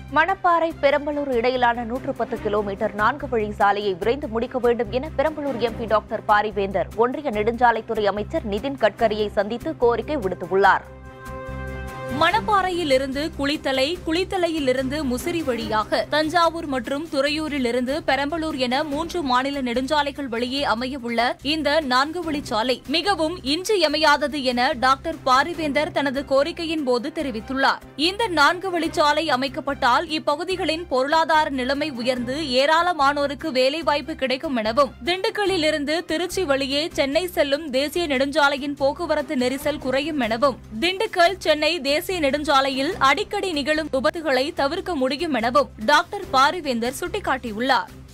மணப்பாறை பெரம்பலூர் இடையிலான நூற்று பத்து கிலோமீட்டர் நான்கு வழி சாலையை விரைந்து முடிக்க வேண்டும் என பெரம்பலூர் எம்பி டாக்டர் பாரிவேந்தர் ஒன்றிய நெடுஞ்சாலைத்துறை அமைச்சர் நிதின் கட்கரியை சந்தித்து கோரிக்கை விடுத்துள்ளார் மணப்பாறையிலிருந்து குளித்தலை குளித்தலையிலிருந்து முசிறி வழியாக தஞ்சாவூர் மற்றும் துறையூரிலிருந்து பெரம்பலூர் என மூன்று மாநில நெடுஞ்சாலைகள் வழியே அமையவுள்ள இந்த நான்கு வழிச்சாலை மிகவும் இன்றியமையாதது என டாக்டர் பாரிவேந்தர் தனது கோரிக்கையின் போது தெரிவித்துள்ளார் இந்த நான்கு வழிச்சாலை அமைக்கப்பட்டால் இப்பகுதிகளின் பொருளாதார நிலைமை உயர்ந்து ஏராளமானோருக்கு வேலைவாய்ப்பு கிடைக்கும் எனவும் திண்டுக்கல்லிலிருந்து திருச்சி வழியே சென்னை செல்லும் தேசிய நெடுஞ்சாலையின் போக்குவரத்து நெரிசல் குறையும் எனவும் திண்டுக்கல் சென்னை தேசிய நெடுஞ்சாலையில் அடிக்கடி நிகழும் விபத்துகளை தவிர்க்க முடியும் எனவும் டாக்டர் பாரிவேந்தர் சுட்டிக்காட்டியுள்ளார்